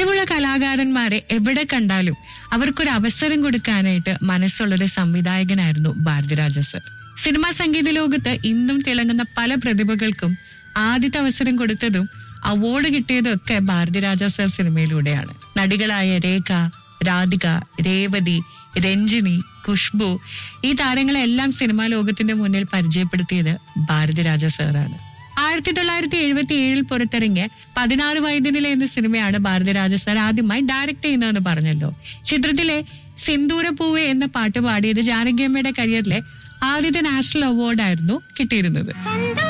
കഴിവുള്ള കലാകാരന്മാരെ എവിടെ കണ്ടാലും അവർക്കൊരു അവസരം കൊടുക്കാനായിട്ട് മനസ്സുള്ളൊരു സംവിധായകനായിരുന്നു ഭാരതിരാജ സർ സിനിമാ സംഗീത ലോകത്ത് ഇന്നും തിളങ്ങുന്ന പല പ്രതിഭകൾക്കും ആദ്യത്തെ അവസരം കൊടുത്തതും അവാർഡ് കിട്ടിയതും ഒക്കെ ഭാരതിരാജ സർ സിനിമയിലൂടെയാണ് നടികളായ രേഖ രാധിക രേവതി രഞ്ജിനി ഖുഷ്ബു ഈ താരങ്ങളെല്ലാം സിനിമാ ലോകത്തിന്റെ മുന്നിൽ പരിചയപ്പെടുത്തിയത് ഭാരതിരാജ സാറാണ് ആയിരത്തി തൊള്ളായിരത്തി എഴുപത്തി ഏഴിൽ പുറത്തിറങ്ങിയ പതിനാറ് വൈദ്യനിലെ എന്ന സിനിമയാണ് ഭാരതിരാജ സാർ ആദ്യമായി ഡയറക്ട് ചെയ്യുന്നതെന്ന് പറഞ്ഞല്ലോ ചിത്രത്തിലെ സിന്ദൂര പൂവ് എന്ന പാട്ട് പാടിയത് ജാനകിയമ്മയുടെ കരിയറിലെ ആദ്യത്തെ നാഷണൽ അവാർഡായിരുന്നു കിട്ടിയിരുന്നത് സ്വന്തം